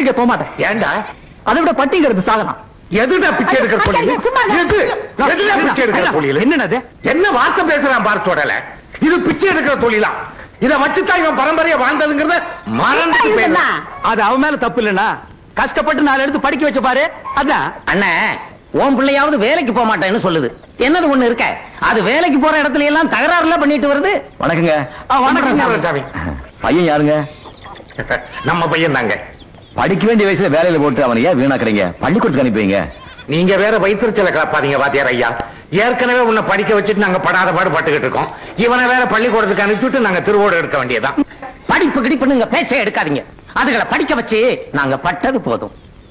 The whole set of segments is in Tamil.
பள்ளிக்க போக மாட்டேன் ஏண்டா அதை விட பட்டிங்கிறது சாகலாம் எதுடா பிச்சை எடுக்கிற ஐயா, தொழில் சும்மா இரு. எது எதுடா பிச்சை எடுக்கிற தொழில் என்னது என்ன வார்த்தை பேசுறான் பார்த்தோடல இது பிச்சை எடுக்கிற தொழிலா இத வச்சுதான் இவன் பரம்பரையா வாழ்ந்ததுங்கிறத மறந்துட்டு போயிடலாம் அது அவன் மேல தப்பு இல்லைன்னா கஷ்டப்பட்டு நாலு எடுத்து படிக்க வச்ச பாரு அதான் அண்ணே உன் பிள்ளையாவது வேலைக்கு போக மாட்டேன்னு சொல்லுது என்னது ஒண்ணு இருக்க அது வேலைக்கு போற இடத்துல எல்லாம் தகராறுல பண்ணிட்டு வருது வணக்கங்க ஆ, வணக்கங்க சாமி பையன் யாருங்க நம்ம பையன் தாங்க படிக்க வேண்டிய வயசுல வேலையில போட்டு அவனை ஏன் வீணாக்குறீங்க பள்ளிக்கூடத்துக்கு அனுப்புவீங்க நீங்க வேற வயிற்றுச்சல கிளப்பாதீங்க வாத்தியார் ஐயா ஏற்கனவே உன்னை படிக்க வச்சுட்டு நாங்க படாத பாடு பட்டுக்கிட்டு இருக்கோம் இவனை வேற பள்ளிக்கூடத்துக்கு அனுப்பிச்சுட்டு நாங்க திருவோடு எடுக்க வேண்டியதுதான் படிப்பு கிடிப்புன்னு பேச்சே எடுக்காதீங்க அதுகளை படிக்க வச்சு நாங்க பட்டது போதும்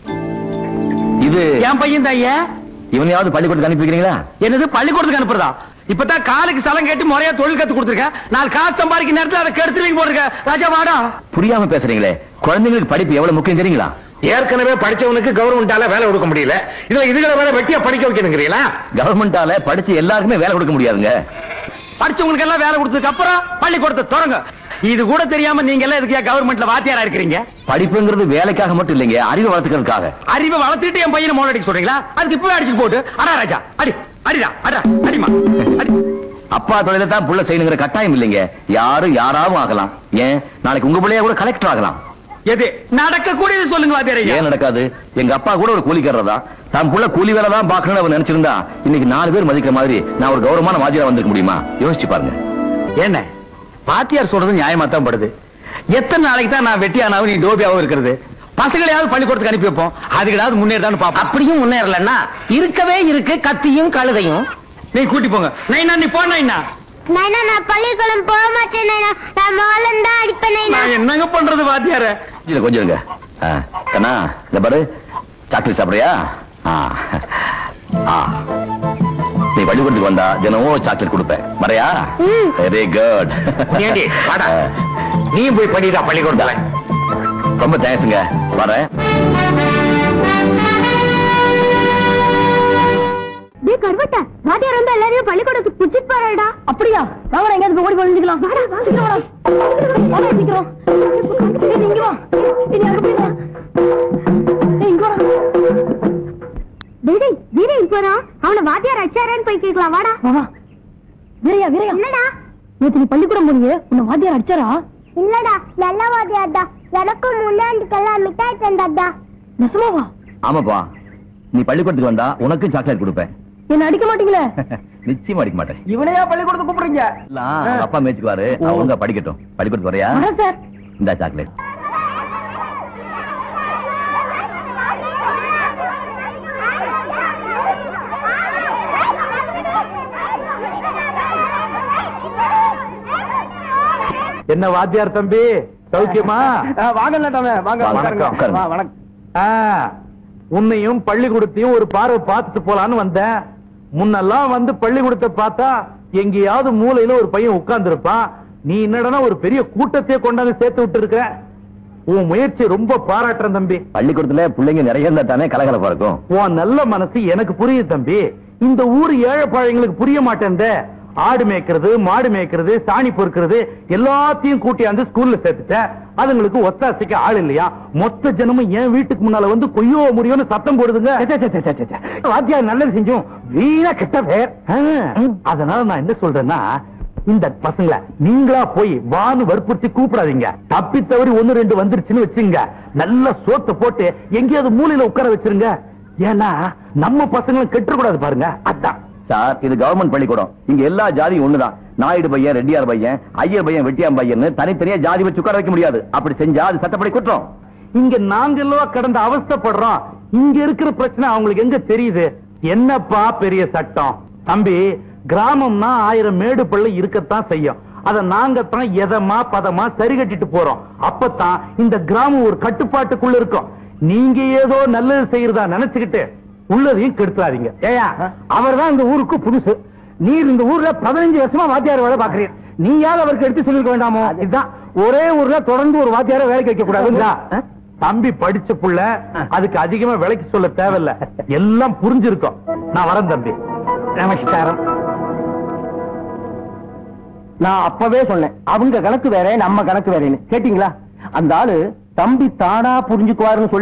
இது என் பையன் தான் ஐயா இவனையாவது பள்ளிக்கூடத்துக்கு அனுப்பிக்கிறீங்களா என்னது பள்ளிக்கூடத்துக்கு அனுப்புறதா இப்பதான் காலுக்கு சலம் கேட்டு முறையா தொழில் கத்து கொடுத்துருக்கேன் நாலு காசு சம்பாதிக்க நேரத்துல அதை கெடுத்து போட்டிருக்க ராஜா வாடா புரியாம பேசுறீங்களே குழந்தைங்களுக்கு படிப்பு எவ்வளவு முக்கியம் தெரியுங்களா ஏற்கனவே படிச்சவனுக்கு கவர்மெண்டால வேலை கொடுக்க முடியல இதுல இதுகளை வேற வெட்டியா படிக்க வைக்கணுங்கிறீங்களா கவர்மெண்டால படிச்சு எல்லாருக்குமே வேலை கொடுக்க முடியாதுங்க படிச்சவங்களுக்கு எல்லாம் வேலை கொடுத்ததுக்கு அப்புறம் பள்ளிக்கூடத்தை தொடங்க இது கூட தெரியாம நீங்க எல்லாம் இதுக்கு கவர்மெண்ட்ல வாத்தியாரா இருக்கிறீங்க படிப்புங்கிறது வேலைக்காக மட்டும் இல்லைங்க அறிவு வளர்த்துக்கிறதுக்காக அறிவை வளர்த்துட்டு என் பையனை மோல் அடிக்க சொல்றீங்களா அதுக்கு இப்பவே அடிச்சு போட்டு அடா ராஜா அடி அடிடா அடா அடிமா அடி அப்பா தொழில தான் புள்ள செய்யணுங்கிற கட்டாயம் இல்லைங்க யாரும் யாராவும் ஆகலாம் ஏன் நாளைக்கு உங்க பிள்ளைய கூட கலெக்டர் ஆகலாம் எது நடக்க கூடியது சொல்லுங்க வாத்தியாரையா ஏன் நடக்காது எங்க அப்பா கூட ஒரு கூலிக்காரர் தான் தன் புள்ள கூலி வேலை தான் பார்க்கணும்னு அவர் நினைச்சிருந்தா இன்னைக்கு நாலு பேர் மதிக்கிற மாதிரி நான் ஒரு கௌரவமான வாஜியா வந்திருக்க முடியுமா யோசிச்சு பாருங்க என்ன வாத்தியார் சொல்றது நியாயமா தான் படுது எத்தனை நாளைக்கு தான் நான் வெட்டியானாவும் நீ டோபியாவும் இருக்கிறது பசங்களையாவது பள்ளிக்கூடத்துக்கு அனுப்பி வைப்போம் அதுக்கடாவது முன்னேறான்னு பாப்போம் அப்படியும் முன்னேறலன்னா இருக்கவே இருக்கு கத்தியும் கழுதையும் நீ கூட்டி போங்க நைனா நீ போ நைனா நைனா நான் பள்ளிக்கூடம் போக மாட்டேன் நைனா நான் மோளம் தான் அடிப்பேன் நைனா நான் என்னங்க பண்றது வாத்தியார இதுல கொஞ்சம் இருங்க ஆ, கண்ணா இந்த பாரு சாக்லேட் சாப்பிடுறியா ஆ. ஆ. நீ பள்ளிக்கூடத்துக்கு வந்தா தினமும் சாக்லேட் கொடுப்பேன் வரையா ம். வெரி குட் ஏண்டி வாடா நீ போய் படிடா பள்ளிக்கூடத்துல ரொம்ப தேங்க்ஸுங்க வரேன் டேய் கருவட்ட வாத்தியார் வந்து எல்லாரையும் பள்ளிக்கூடத்துக்கு புடிச்சிட்டு போறாடா அப்படியா வாங்கடா எங்க ஓடி போய் வாடா வா சீக்கிரம் வாடா வாடா சீக்கிரம் ஏய், இங்க வா ஏய், அங்க போய் வா ஏய், இங்க வா டேய் டேய் வீரே இங்க வரா அவன வாத்தியார் அடிச்சாரேன்னு போய் கேக்கலாம் வாடா வா வா வீரையா வீரையா என்னடா நேத்து நீ பள்ளிக்கூடம் போனீங்க உன்னை வாத்தியார் அடிச்சாரா இல்லடா நல்ல வாத்தியார்டா எனக்கும் முன்னாண்டுக்கெல்லாம் மிட்டாய் தந்தாடா நெசமாவா ஆமாப்பா நீ பள்ளிக்கூடத்துக்கு வந்தா உனக்கும் சாக்லேட் கொடுப்பேன் என்ன அடிக்க மாட்டீங்களே நிச்சயமா அடிக்க மாட்டேன் இவனையா பள்ளிக்கூடத்துக்கு கூப்பிடுறீங்க எல்லாம் அவங்க அப்பா மேய்ச்சுக்குவாரு அவங்க படிக்கட்டும் பள்ளிக்கூடத்துக்கு வரையா வரேன் சார் இந்த சாக்லேட் என்ன வாத்தியார் தம்பி சௌக்கியமா வாங்க வாங்க வாங்க, உட்காருங்க. வணக்கம் உன்னையும் பள்ளிக்கூடத்தையும் ஒரு பார்வை பார்த்துட்டு போலான்னு வந்தேன் முன்னெல்லாம் வந்து பள்ளிக்கூடத்தை பார்த்தா எங்கேயாவது மூலையில ஒரு பையன் உட்கார்ந்து இருப்பான் நீ என்னடனா ஒரு பெரிய கூட்டத்தையே கொண்டாந்து சேர்த்து விட்டு இருக்க உன் முயற்சி ரொம்ப பாராட்டுறேன் தம்பி பள்ளிக்கூடத்துல பிள்ளைங்க நிறைய இருந்தா தானே கலகலப்பா இருக்கும் உன் நல்ல மனசு எனக்கு புரியுது தம்பி இந்த ஊர் ஏழை பாழைங்களுக்கு புரிய மாட்டேன்த ஆடு மேய்க்கிறது மாடு மேய்க்கிறது சாணி பொறுக்கிறது எல்லாத்தையும் கூட்டியாந்து ஸ்கூல்ல சேர்த்துட்டேன் அதுங்களுக்கு ஒத்தாசைக்கு ஆள் இல்லையா மொத்த ஜனமும் என் வீட்டுக்கு முன்னால வந்து கொய்யோ முடியும்னு சத்தம் போடுதுங்க வாத்தியார் நல்லது செஞ்சோம் வீணா கெட்ட பேர் ஆ, அதனால நான் என்ன சொல்றேன்னா இந்த பசங்களை நீங்களா போய் வான்னு வற்புறுத்தி கூப்பிடாதீங்க தப்பி தவறி ஒண்ணு ரெண்டு வந்துருச்சுன்னு வச்சுங்க நல்ல சோத்தை போட்டு எங்கேயாவது மூலையில உட்கார வச்சிருங்க ஏன்னா நம்ம பசங்களும் கெட்டுக்கூடாது பாருங்க அதான் சார் இது கவர்மெண்ட் பள்ளிக்கூடம் இங்க எல்லா ஜாதியும் ஒண்ணுதான் நாயுடு பையன் ரெட்டியார் பையன் ஐயர் பையன் வெட்டியாம் பையன் தனித்தனியா ஜாதி வச்சு உட்கார வைக்க முடியாது அப்படி செஞ்சா அது சட்டப்படி குற்றம் இங்க நாங்க எல்லாம் கடந்து அவஸ்தைப்படுறோம் இங்க இருக்கிற பிரச்சனை அவங்களுக்கு எங்க தெரியுது என்னப்பா பெரிய சட்டம் தம்பி கிராமம்னா ஆயிரம் மேடு பள்ளி இருக்கத்தான் செய்யும் அத நாங்க தான் எதமா பதமா சரி கட்டிட்டு போறோம் அப்பதான் இந்த கிராமம் ஒரு கட்டுப்பாட்டுக்குள்ள இருக்கும் நீங்க ஏதோ நல்லது செய்யறதா நினைச்சுக்கிட்டு உள்ளதையும் கெடுத்துறாதீங்க ஏயா அவர் தான் இந்த ஊருக்கு புதுசு நீர் இந்த ஊர்ல பதினஞ்சு வருஷமா வாத்தியார் வேலை பாக்குறீங்க நீயாவது அவருக்கு எடுத்து சொல்லிருக்க வேண்டாமோ இதுதான் ஒரே ஊர்ல தொடர்ந்து ஒரு வாத்தியார வேலைக்கு வைக்க கூடாதுங்களா தம்பி படிச்ச புள்ள அதுக்கு அதிகமா விலைக்கு சொல்ல தேவையில்ல எல்லாம் புரிஞ்சிருக்கும் நான் வரேன் தம்பி நமஸ்காரம் நான் அப்பவே சொன்னேன் அவங்க கணக்கு வேற நம்ம கணக்கு வேறேன்னு கேட்டீங்களா அந்த ஆளு தம்பி தானா புரிஞ்சுக்குவாருன்னு சொல்லி